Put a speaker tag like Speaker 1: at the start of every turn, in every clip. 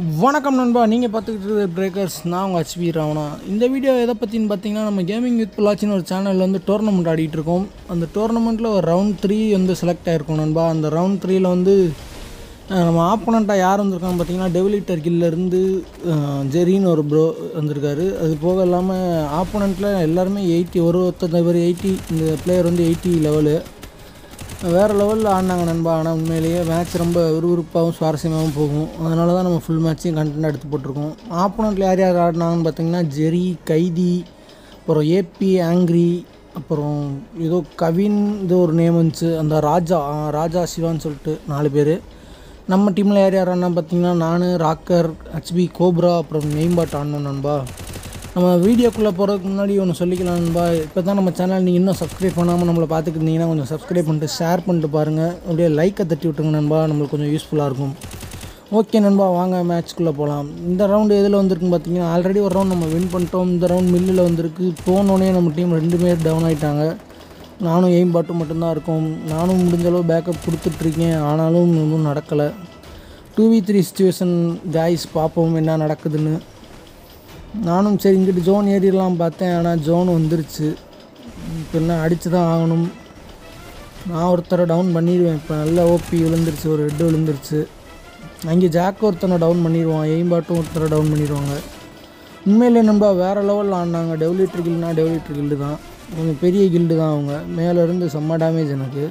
Speaker 1: வணக்கம் நண்பா நீங்கள் பார்த்துக்கிட்டு பிரேக்கர்ஸ் நான் உங்கள் ஹச்பி ராவணா இந்த வீடியோ எதை பற்றின்னு பார்த்தீங்கன்னா நம்ம கேமிங் வித் பிளாச்சின்னு ஒரு சேனலில் வந்து டோர்னமெண்ட் ஆடிட்டு இருக்கோம் அந்த டோர்னமெண்ட்டில் ஒரு ரவுண்ட் த்ரீ வந்து செலக்ட் ஆகிருக்கும் நண்பா அந்த ரவுண்ட் த்ரீயில் வந்து அஹ், நம்ம ஆப்போனண்ட்டாக யார் வந்திருக்கான்னு பார்த்தீங்கன்னா டெவிலிட்டர் கில்லேருந்து ஜெரின்னு ஒரு ப்ரோ வந்திருக்காரு அது போக இல்லாமல் ஆப்போனண்ட்டில் எல்லாருமே எயிட்டி ஒரு ஒருத்தர் பேர் எயிட்டி இந்த பிளேயர் வந்து எயிட்டி லெவலு வேறு லெவலில் ஆடினாங்க நண்பா ஆனால் உண்மையிலேயே மேட்ச் ரொம்ப விறுவிறுப்பாகவும் சுவாரஸ்யமாகவும் போகும் அதனால தான் நம்ம ஃபுல் மேட்சையும் கண்டென்ட் எடுத்து போட்டிருக்கோம் ஆப்போனண்ட்டில் யார் யார் ஆடினாங்கன்னு பார்த்தீங்கன்னா ஜெரி கைதி அப்புறம் ஏபி ஆங்க்ரி அப்புறம் ஏதோ கவின் இது ஒரு நேம் வந்துச்சு அந்த ராஜா ஆ, ராஜா சிவான்னு சொல்லிட்டு நாலு பேர் நம்ம டீமில் யார் யார் ஆடினா பார்த்தீங்கன்னா நான் ராக்கர் ஹச்பி கோப்ரா அப்புறம் மெயின்பாட் ஆடணும் நண்பா நம்ம வீடியோக்குள்ளே போகிறதுக்கு முன்னாடி ஒன்று சொல்லிக்கலாம் நண்பா இப்போ தான் நம்ம சேனல் நீங்கள் இன்னும் சப்ஸ்கிரைப் பண்ணாமல் நம்மளை பார்த்துக்கிட்டீங்கன்னா கொஞ்சம் சப்ஸ்கிரைப் பண்ணிட்டு ஷேர் பண்ணிட்டு பாருங்கள் அப்படியே லைக்கை தட்டி விட்டுருங்க நண்பா நம்மளுக்கு கொஞ்சம் யூஸ்ஃபுல்லாக இருக்கும் ஓகே நண்பா வாங்க மேட்ச்க்குள்ளே போகலாம் இந்த ரவுண்டு எதில் வந்திருக்குன்னு பார்த்தீங்கன்னா ஆல்ரெடி ஒரு ரவுண்ட் நம்ம வின் பண்ணிட்டோம் இந்த ரவுண்ட் மில்லில் வந்திருக்கு போனோடனே நம்ம டீம் ரெண்டு பேர் டவுன் ஆகிட்டாங்க நானும் எய்ம் பாட்டும் மட்டும்தான் இருக்கோம் நானும் முடிஞ்ச அளவு பேக்கப் கொடுத்துட்ருக்கேன் ஆனாலும் ஒன்றும் நடக்கலை two v three situation guys பார்ப்போம் என்ன நடக்குதுன்னு நானும் சரி இங்கிட்டு ஜோன் ஏறிடலாம் பார்த்தேன் ஆனால் ஜோன் வந்துருச்சு இப்போ என்ன அடித்து தான் ஆகணும் நான் ஒருத்தரை டவுன் பண்ணிடுவேன் இப்போ நல்ல ஓபி விழுந்துருச்சு ஒரு ஹெட்டு விழுந்துருச்சு அங்கே ஜாக் ஒருத்தனை டவுன் பண்ணிடுவான் எய்ம் பாட்டும் ஒருத்தரை டவுன் பண்ணிடுவாங்க உண்மையிலே நண்பா வேறு லெவலில் ஆடினாங்க டெவலிட்டர் கில்னா டெவலிட்டர் கில்டு தான் கொஞ்சம் பெரிய கில்டு தான் அவங்க மேலே இருந்து செம்ம டேமேஜ் எனக்கு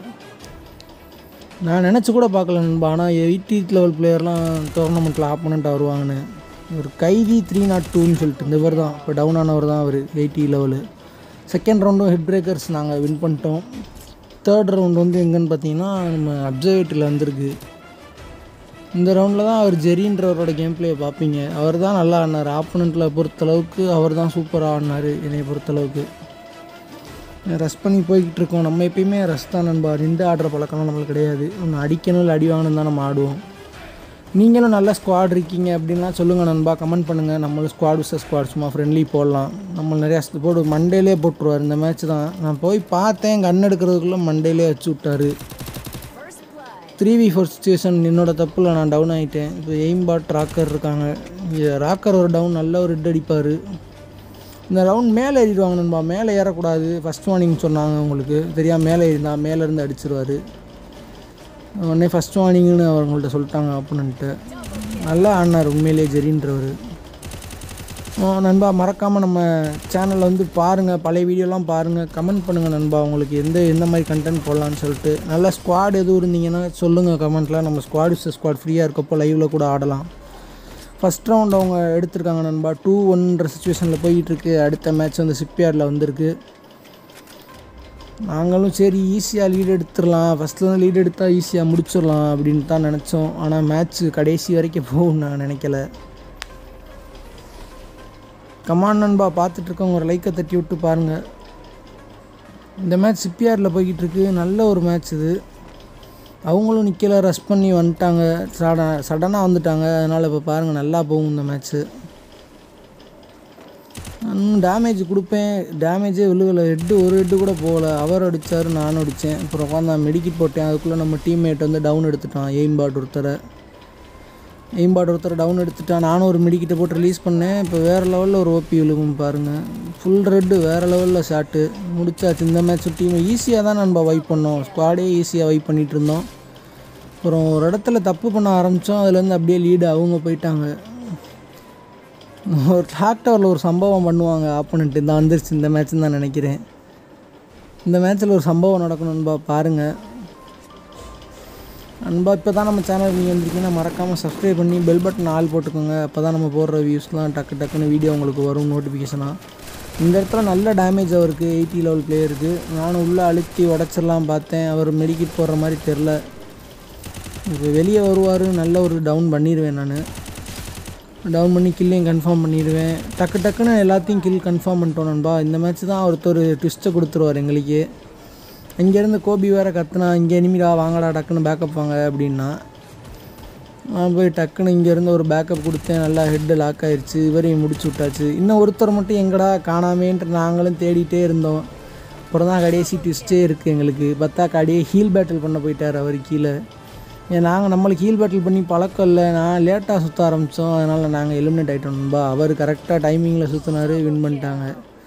Speaker 1: நான் நினச்சி கூட பார்க்கல நண்பா ஆனால் எயிட்டி லெவல் பிளேயர்லாம் டோர்னமெண்ட்டில் ஆப்போனண்ட்டாக வருவாங்கன்னு ஒரு கைதி த்ரீ நாட் டூன்னு சொல்லிட்டு இந்த இவர் தான் இப்போ டவுன் ஆனவர் தான் அவர் எயிட்டி லெவலு செகண்ட் ரவுண்டும் ஹெட் பிரேக்கர்ஸ் நாங்கள் வின் பண்ணிட்டோம் தேர்ட் ரவுண்ட் வந்து எங்கன்னு பார்த்தீங்கன்னா நம்ம அப்சர்வேட்டரியில் வந்திருக்கு இந்த ரவுண்டில் தான் அவர் ஜெரின்றவரோட கேம் பிளேயை பார்ப்பீங்க அவர் தான் நல்லா ஆடினார் ஆப்போனண்ட்டில் பொறுத்தளவுக்கு அவர் தான் சூப்பராக ஆடினார் என்னை பொறுத்தளவுக்கு ரெஸ்ட் பண்ணி போய்கிட்டு இருக்கோம் நம்ம எப்பயுமே ரெஸ்ட் தான் நண்பா நின்று ஆடுற பழக்கம்லாம் நம்மளுக்கு கிடையாது ஒன்று அடிக்கணும் இல்லை அடி வாங்கணும் தான் நம்ம ஆடுவோம் நீங்களும் நல்ல ஸ்குவாட் இருக்கீங்க அப்படின்லாம் சொல்லுங்கள் நண்பா கமெண்ட் பண்ணுங்கள் நம்மளும் ஸ்குவாட் விசஸ் ஸ்குவாட் சும்மா ஃப்ரெண்ட்லி போடலாம் நம்ம நிறையா ஸ் போட்டு மண்டேலே போட்டுருவார் இந்த மேட்ச் தான் நான் போய் பார்த்தேன் கன் எடுக்கிறதுக்குள்ளே மண்டேலே வச்சு விட்டாரு த்ரீ வி ஃபோர் சுச்சுவேஷன் என்னோட தப்பில் நான் டவுன் ஆகிட்டேன் இப்போ எய்ம் பாட் ராக்கர் இருக்காங்க இங்கே ராக்கர் ஒரு டவுன் நல்ல ஒரு ஹிட் அடிப்பார் இந்த ரவுண்ட் மேலே ஏறிடுவாங்க நண்பா மேலே ஏறக்கூடாது ஃபஸ்ட் வார்னிங் சொன்னாங்க உங்களுக்கு தெரியாமல் மேலே ஏறிந்தா மேலேருந்து அடிச்சிருவார் உடனே ஃபஸ்ட் வார்னிங்னு அவங்கள்ட்ட சொல்லிட்டாங்க அப்படின்ட்டு நல்லா ஆடினார் உண்மையிலே ஜெரின்றவர் நண்பா மறக்காமல் நம்ம சேனலில் வந்து பாருங்கள் பழைய வீடியோலாம் பாருங்கள் கமெண்ட் பண்ணுங்கள் நண்பா உங்களுக்கு எந்த எந்த மாதிரி கண்டென்ட் போடலான்னு சொல்லிட்டு நல்ல ஸ்குவாட் எதுவும் இருந்தீங்கன்னா சொல்லுங்கள் கமெண்ட்டில் நம்ம ஸ்குவாட் விஸ் ஸ்குவாட் ஃப்ரீயாக இருக்கப்போ லைவில் கூட ஆடலாம் ஃபஸ்ட் ரவுண்ட் அவங்க எடுத்திருக்காங்க நண்பா டூ ஒன்ற சுச்சுவேஷனில் போயிட்டுருக்கு அடுத்த மேட்ச் வந்து சிப்பியார்டில் வந்திருக்கு நாங்களும் சரி ஈஸியாக லீட் எடுத்துடலாம் ஃபஸ்ட்லேருந்து லீட் எடுத்தால் ஈஸியாக முடிச்சிடலாம் அப்படின்னு தான் நினச்சோம் ஆனால் மேட்ச் கடைசி வரைக்கும் போகும் நான் நினைக்கல கமான் நண்பா பார்த்துட்ருக்கோங்க ஒரு லைக்கை தட்டி விட்டு பாருங்கள் இந்த மேட்ச் சிப்பியாரில் போய்கிட்டு இருக்கு நல்ல ஒரு மேட்ச் இது அவங்களும் நிற்கல ரஷ் பண்ணி வந்துட்டாங்க சட சடனாக வந்துட்டாங்க அதனால் இப்போ பாருங்கள் நல்லா போகும் இந்த மேட்ச்சு நான் டேமேஜ் கொடுப்பேன் டேமேஜே விழுகலை ஹெட்டு ஒரு ஹெட்டு கூட போகல அவர் அடித்தார் நானும் அடித்தேன் அப்புறம் உட்காந்து நான் மெடிக்கிட் போட்டேன் அதுக்குள்ளே நம்ம டீம்மேட் வந்து டவுன் எடுத்துட்டான் எய்ம் பாட் ஒருத்தரை எய்ம் பாட் ஒருத்தரை டவுன் எடுத்துட்டான் நானும் ஒரு மெடிக்கிட்ட போட்டு ரிலீஸ் பண்ணேன் இப்போ வேறு லெவலில் ஒரு ஓபி விழுகும் பாருங்கள் ஃபுல் ரெட்டு வேறு லெவலில் ஷாட்டு முடிச்சாச்சு இந்த மேட்ச் டீம் ஈஸியாக தான் நம்ம வைப் பண்ணோம் ஸ்குவாடே ஈஸியாக வைப் பண்ணிகிட்டு இருந்தோம் அப்புறம் ஒரு இடத்துல தப்பு பண்ண ஆரம்பித்தோம் அதுலேருந்து அப்படியே லீடு அவங்க போயிட்டாங்க ஒரு டிராக்டரில் ஒரு சம்பவம் பண்ணுவாங்க ஆப்போனண்ட்டு இந்த வந்துருச்சு இந்த மேட்ச்னு தான் நினைக்கிறேன் இந்த மேட்ச்சில் ஒரு சம்பவம் நடக்கணும்பா பாருங்கள் அன்பா இப்போ தான் நம்ம சேனல் நீங்கள் வந்திருக்கீங்கன்னா மறக்காமல் சப்ஸ்கிரைப் பண்ணி பெல் பட்டன் ஆல் போட்டுக்கோங்க அப்போ தான் நம்ம போடுற வியூஸ்லாம் டக்கு டக்குன்னு வீடியோ உங்களுக்கு வரும் நோட்டிஃபிகேஷனாக இந்த இடத்துல நல்ல டேமேஜ் அவருக்கு எயிட்டி லெவல் பிளேயருக்கு நானும் உள்ளே அழுத்தி உடச்சிடலாம் பார்த்தேன் அவர் மெடிக்கிட் போடுற மாதிரி தெரில இப்போ வெளியே வருவார் நல்ல ஒரு டவுன் பண்ணிடுவேன் நான் டவுன் பண்ணி கில்லையும் கன்ஃபார்ம் பண்ணிடுவேன் டக்கு டக்குன்னு எல்லாத்தையும் கில் கன்ஃபார்ம் பண்ணிட்டோம் நண்பா இந்த மேட்ச் தான் ஒருத்தர் ட்விஸ்ட்டை கொடுத்துருவார் எங்களுக்கு இங்கேருந்து கோபி வேறு கத்துனா இங்கே எனிமிடா வாங்கடா டக்குன்னு பேக்கப் வாங்க அப்படின்னா நான் போய் டக்குன்னு இங்கேருந்து ஒரு பேக்கப் கொடுத்தேன் நல்லா ஹெட்டு லாக் ஆயிடுச்சு இவரையும் முடிச்சு விட்டாச்சு இன்னும் ஒருத்தர் மட்டும் எங்கடா காணாமேன்ட்டு நாங்களும் தேடிட்டே இருந்தோம் அப்புறம் தான் கடைசி ட்விஸ்ட்டே இருக்குது எங்களுக்கு பார்த்தா கடையே ஹீல் பேட்டில் பண்ண போயிட்டார் அவர் கீழே ஏன் நாங்கள் நம்மளுக்கு ஹீல் பேட்டில் பண்ணி பழக்கம் இல்லை நான் லேட்டாக சுற்ற ஆரம்பித்தோம் அதனால் நாங்கள் எலிமினேட் ஆகிட்டோம் நண்பா அவர் கரெக்டாக டைமிங்கில் சுற்றினாரு வின் பண்ணிட்டாங்க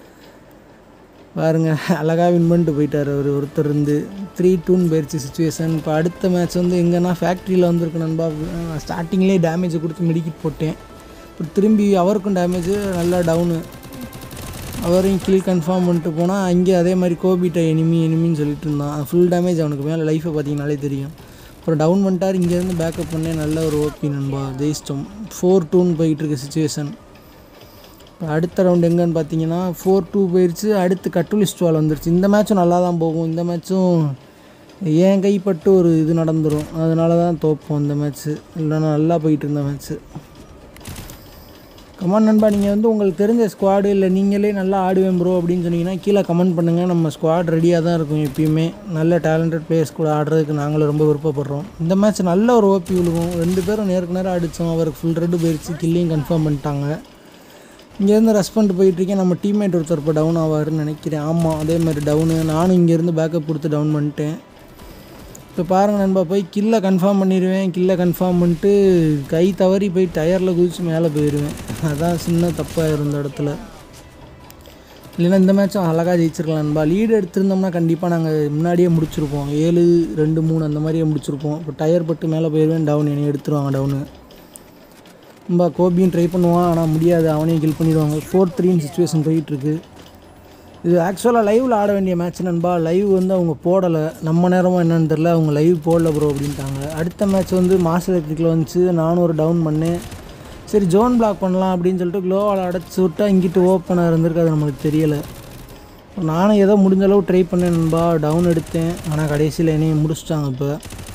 Speaker 1: பாருங்க அழகாக வின் பண்ணிட்டு போயிட்டார் அவர் ஒருத்தர் இருந்து த்ரீ டூன்னு போயிடுச்சு சுச்சுவேஷன் இப்போ அடுத்த மேட்ச் வந்து எங்கன்னா ஃபேக்ட்ரியில் வந்திருக்கு நண்பா ஸ்டார்டிங்லேயே டேமேஜை கொடுத்து மெடிக்கிட் போட்டேன் இப்போ திரும்பி அவருக்கும் டேமேஜ் நல்லா டவுனு அவரையும் கில் கன்ஃபார்ம் பண்ணிட்டு போனால் அங்கே அதே மாதிரி கோபிட்ட எனிமி எனிமின்னு சொல்லிட்டு இருந்தான் ஃபுல் டேமேஜ் அவனுக்கு மேலே லைஃப்பை பார்த்தீங்கனாலே தெரியும் அப்புறம் டவுன் பண்ணிட்டார் இங்கேருந்து பேக்கப் பண்ணேன் நல்ல ஒரு ஓபி நண்பா ஜெயிச்சிட்டோம் ஃபோர் டூன்னு போயிட்டு இருக்கு சுச்சுவேஷன் இப்போ அடுத்த ரவுண்ட் எங்கன்னு பார்த்தீங்கன்னா ஃபோர் டூ போயிடுச்சு அடுத்து கட்டுலிஸ்ட் வால் வந்துருச்சு இந்த மேட்சும் நல்லா தான் போகும் இந்த மேட்சும் என் கைப்பட்டு ஒரு இது நடந்துடும் அதனால தான் தோப்போம் இந்த மேட்ச்சு இல்லைன்னா நல்லா போயிட்டு இருந்த மேட்ச்சு கமெண்ட் நண்பா நீங்கள் வந்து உங்களுக்கு தெரிஞ்ச ஸ்குவாடு இல்லை நீங்களே நல்லா ஆடுவேன் ப்ரோ அப்படின்னு சொன்னீங்கன்னா கீழே கமெண்ட் பண்ணுங்கள் நம்ம ஸ்குவாட் ரெடியாக தான் இருக்கும் எப்பயுமே நல்ல டேலண்டட் பிளேயர்ஸ் கூட ஆடுறதுக்கு நாங்களும் ரொம்ப விருப்பப்படுறோம் இந்த மேட்ச் நல்ல ஒரு ஓபி விழுகும் ரெண்டு பேரும் நேருக்கு நேரம் அடித்தோம் அவருக்கு ஃபுல் ரெட்டு போயிடுச்சு கில்லையும் கன்ஃபார்ம் பண்ணிட்டாங்க இங்கேருந்து ரெஸ்ட் பண்ணிட்டு போயிட்டுருக்கேன் நம்ம டீம்மேட் ஒருத்தர் இப்போ டவுன் ஆவாருன்னு நினைக்கிறேன் ஆமாம் அதே மாதிரி டவுனு நானும் இங்கேருந்து பேக்கப் கொடுத்து டவுன் பண்ணிட்டேன் இப்போ பாருங்கள் நண்பா போய் கில்லை கன்ஃபார்ம் பண்ணிடுவேன் கில்லை கன்ஃபார்ம் பண்ணிட்டு கை தவறி போய் டயரில் குதிச்சு மேலே போயிடுவேன் அதான் சின்ன தப்பாக இருந்த இடத்துல இல்லைன்னா இந்த மேட்சும் அழகாக ஜெயிச்சிருக்கலாம் நண்பா லீடு எடுத்திருந்தோம்னா கண்டிப்பாக நாங்கள் முன்னாடியே முடிச்சிருப்போம் ஏழு ரெண்டு மூணு அந்த மாதிரியே முடிச்சிருப்போம் இப்போ டயர் பட்டு மேலே போயிடுவேன் டவுன் என்னை எடுத்துருவாங்க டவுனு ரொம்ப கோபியும் ட்ரை பண்ணுவான் ஆனால் முடியாது அவனையும் கில் பண்ணிடுவாங்க ஃபோர் த்ரீன்னு சுச்சுவேஷன் போயிட்டுருக்கு இது ஆக்சுவலாக லைவில் ஆட வேண்டிய மேட்ச் நண்பா லைவ் வந்து அவங்க போடலை நம்ம நேரமாக என்னன்னு தெரில அவங்க லைவ் போடல ப்ரோ அப்படின்ட்டாங்க அடுத்த மேட்ச் வந்து மாஸ்டர் எலக்ட்ரிக்கில் வந்துச்சு நானும் ஒரு டவுன் பண்ணேன் சரி ஜோன் பிளாக் பண்ணலாம் அப்படின்னு சொல்லிட்டு க்ளோவால் அடைச்சி விட்டா இங்கிட்டு ஓப்பனாக இருந்திருக்கு அது நம்மளுக்கு தெரியலை நானும் ஏதோ முடிஞ்ச அளவு ட்ரை பண்ணேன் நண்பா டவுன் எடுத்தேன் ஆனால் கடைசியில் என்னையும் முடிச்சிட்டாங்க இப்போ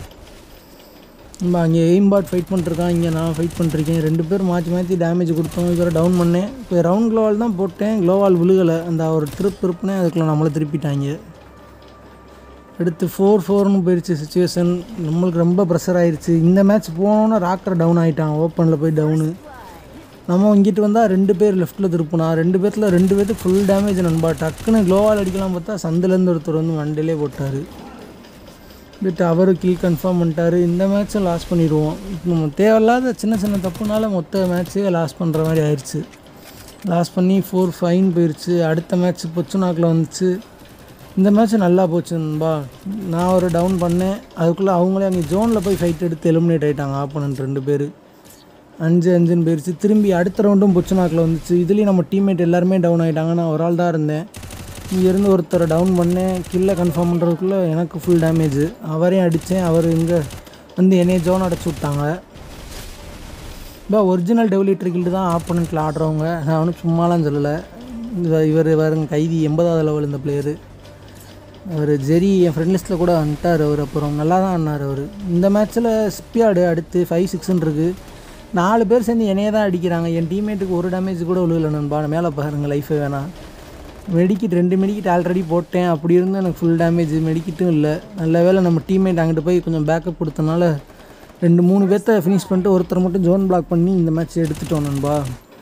Speaker 1: நம்ம அங்கே எய்ம்பாட் ஃபைட் பண்ணிட்டுருக்கான் இங்கே நான் ஃபைட் பண்ணிருக்கேன் ரெண்டு பேர் மாற்றி மாற்றி டேமேஜ் கொடுத்தோம் இவரை டவுன் பண்ணேன் இப்போ ரவுண்ட் க்ளோவால் தான் போட்டேன் க்ளோவால் விழுகலை அந்த ஒரு ட்ரிப் திருப்பினேன் அதுக்குள்ளே நம்மளை திருப்பிட்டாங்க அடுத்து ஃபோர் ஃபோர்னு போயிடுச்சு சுச்சுவேஷன் நம்மளுக்கு ரொம்ப ப்ரெஷர் ஆயிடுச்சு இந்த மேட்ச் போனோன்னா ராக்கர் டவுன் ஆகிட்டான் ஓப்பனில் போய் டவுனு நம்ம இங்கிட்டு வந்தால் ரெண்டு பேர் லெஃப்ட்டில் திருப்பினா ரெண்டு பேர்த்தில் ரெண்டு பேர்த்துக்கு ஃபுல் டேமேஜ் நண்பா டக்குன்னு க்ளோவால் அடிக்கலாம் பார்த்தா சந்திலேருந்து ஒருத்தர் வந்து மண்டையிலே போட்டார் பட் அவர் கில் கன்ஃபார்ம் பண்ணிட்டாரு இந்த மேட்ச்சும் லாஸ் பண்ணிடுவோம் இப்போ நம்ம தேவையில்லாத சின்ன சின்ன தப்புனால மொத்த மேட்ச்சே லாஸ் பண்ணுற மாதிரி ஆயிடுச்சு லாஸ் பண்ணி ஃபோர் ஃபைன் போயிடுச்சு அடுத்த மேட்ச் பொச்சுனாக்கில் வந்துச்சு இந்த மேட்ச் நல்லா போச்சு நண்பா நான் ஒரு டவுன் பண்ணேன் அதுக்குள்ளே அவங்களே அங்கே ஜோனில் போய் ஃபைட் எடுத்து எலிமினேட் ஆகிட்டாங்க ஆப்போனன்ட் ரெண்டு பேர் அஞ்சு அஞ்சுன்னு போயிடுச்சு திரும்பி அடுத்த ரவுண்டும் பொச்சுனாக்கில் வந்துச்சு இதுலேயும் நம்ம டீம்மேட் எல்லாருமே டவுன் ஆகிட்டாங்க நான் ஒரு ஆள் தான் இருந்தேன் இங்கேருந்து ஒருத்தரை டவுன் பண்ணேன் கில்லை கன்ஃபார்ம் பண்ணுறதுக்குள்ளே எனக்கு ஃபுல் டேமேஜ் அவரையும் அடித்தேன் அவர் இங்கே வந்து என்னைய ஜோன் அடைச்சி விட்டாங்க இப்போ ஒரிஜினல் டெவலிட்டர் கில்டு தான் ஆப்போனண்ட்டில் ஆடுறவங்க நான் ஒன்றும் சும்மாலாம் சொல்லலை இவ- இவர் வேறுங்க கைதி எண்பதாவது லெவல் இந்த பிளேயரு அவர் ஜெரி என் ஃப்ரெண்ட் லிஸ்ட்டில் கூட வந்துட்டார் அவர் அப்புறம் நல்லா தான் ஆடினார் அவர் இந்த மேட்ச்சில் ஸ்பியாடு அடுத்து ஃபைவ் சிக்ஸ்ன்னு இருக்குது நாலு பேர் சேர்ந்து என்னையே தான் அடிக்கிறாங்க என் டீம்மேட்டுக்கு ஒரு டேமேஜ் கூட விழுகல நண்பா மேலே பாருங்கள் லைஃபே வேணாம் மெடிக்கிட் ரெண்டு மெடிக்கிட் ஆல்ரெடி போட்டேன் அப்படி இருந்தும் எனக்கு ஃபுல் டேமேஜ் மெடிக்கிட்டும் இல்லை நல்ல வேளை நம்ம டீம்மேட் அங்கிட்டு போய் கொஞ்சம் பேக்கப் கொடுத்தனால ரெண்டு மூணு பேர்த்த ஃபினிஷ் பண்ணிட்டு ஒருத்தர் மட்டும் ஜோன் பிளாக் பண்ணி இந்த மேட்ச் எடுத்துட்டோம் நண்பா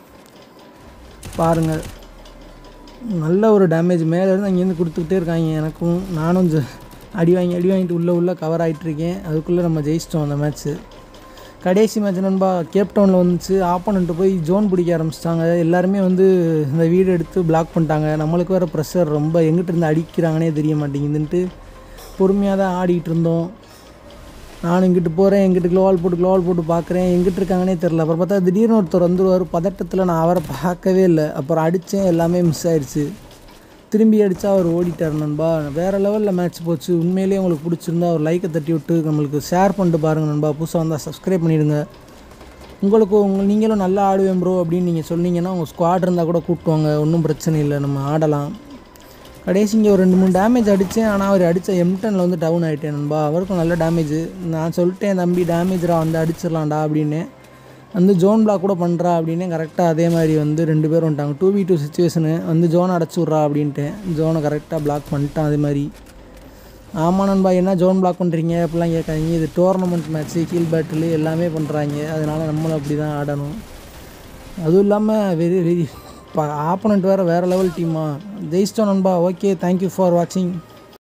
Speaker 1: பாருங்கள் நல்ல ஒரு டேமேஜ் மேலேருந்து அங்கேருந்து கொடுத்துக்கிட்டே இருக்காங்க எனக்கும் நானும் ஜ- அடி வாங்கி அடி வாங்கிட்டு உள்ளே உள்ளே கவர் ஆகிட்டுருக்கேன் அதுக்குள்ளே நம்ம ஜெயிச்சிட்டோம் அந்த மேட்ச்சு கடைசி மேட்ச் நண்பா கேப்டவுனில் வந்துச்சு ஆப்போனண்ட்டு போய் ஜோன் பிடிக்க ஆரம்பிச்சிட்டாங்க எல்லாருமே வந்து இந்த வீடு எடுத்து பிளாக் பண்ணிட்டாங்க நம்மளுக்கு வேறு ப்ரெஷர் ரொம்ப எங்கிட்ட இருந்து அடிக்கிறாங்கன்னே தெரிய மாட்டேங்குதுன்ட்டு பொறுமையாக தான் ஆடிட்டு இருந்தோம் நானும் இங்கிட்டு போகிறேன் எங்கிட்டு க்ளோவால் போட்டு க்ளோவால் போட்டு பார்க்குறேன் எங்கிட்டு இருக்காங்கன்னே தெரில அப்புறம் பார்த்தா திடீர்னு ஒருத்தர் வந்துருவார் பதட்டத்தில் நான் அவரை பார்க்கவே இல்லை அப்புறம் அடித்தேன் எல்லாமே மிஸ் ஆயிடுச்சு திரும்பி அடித்தா அவர் ஓடிட்டார் நண்பா வேறு லெவலில் மேட்ச் போச்சு உண்மையிலேயே உங்களுக்கு பிடிச்சிருந்தா ஒரு லைக்கை தட்டி விட்டு நம்மளுக்கு ஷேர் பண்ணிட்டு பாருங்கள் நண்பா புதுசாக வந்தால் சப்ஸ்கிரைப் பண்ணிவிடுங்க உங்களுக்கு உங்க நீங்களும் நல்லா ஆடுவேன் ப்ரோ அப்படின்னு நீங்கள் சொன்னீங்கன்னா உங்கள் ஸ்குவாட் இருந்தால் கூட கூப்பிட்டுவாங்க ஒன்றும் பிரச்சனை இல்லை நம்ம ஆடலாம் கடைசி இங்கே ஒரு ரெண்டு மூணு டேமேஜ் அடித்தேன் ஆனால் அவர் அடித்த எம்டனில் வந்து டவுன் ஆகிட்டேன் நண்பா அவருக்கும் நல்ல டேமேஜ் நான் சொல்லிட்டேன் தம்பி டேமேஜ்ரா வந்து அடிச்சிடலாம்டா அப்படின்னு வந்து ஜோன் பிளாக் கூட பண்ணுறா அப்படின்னு கரெக்டாக அதே மாதிரி வந்து ரெண்டு பேரும் வந்துட்டாங்க டூ வி டூ சுச்சுவேஷனு வந்து ஜோனை அடைச்சி விட்றா அப்படின்ட்டேன் ஜோனை கரெக்டாக பிளாக் பண்ணிட்டான் அதே மாதிரி ஆமாம் நண்பா என்ன ஜோன் பிளாக் பண்ணுறீங்க அப்படிலாம் கேட்காதீங்க இது டோர்னமெண்ட் மேட்ச்சு கீல் பேட்டில் எல்லாமே பண்ணுறாங்க அதனால் நம்மளும் அப்படி தான் ஆடணும் அதுவும் இல்லாமல் வெரி வெரி ஆப்போனண்ட் வேறு வேறு லெவல் டீமா ஜெயிச்சிட்டோம் நண்பா ஓகே தேங்க்யூ ஃபார் வாட்சிங்